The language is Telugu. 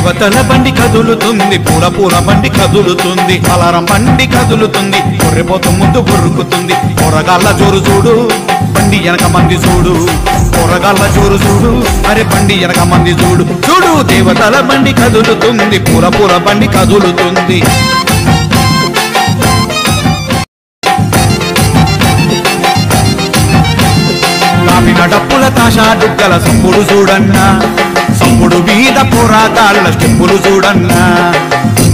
దేవతల బండి కదులుతుంది పూల పూల బండి కదులుతుంది అలారం బండి కదులుతుంది కొర్రెపోతు ముందు బుర్రుకుతుంది పొరగాళ్ళ జోరు చూడు బండి వెనక మంది చూడు పొరగాళ్ళ జోరు చూడు అరే బండి వెనక మంది చూడు చూడు దేవతల బండి కదులుతుంది పూల పూల బండి కదులుతుంది కాపిన డప్పుల తాషా డుగ్గల సంపుడు చూడన్నా సంపుడు మీద పోరాటాల స్టెప్పులు చూడన్నా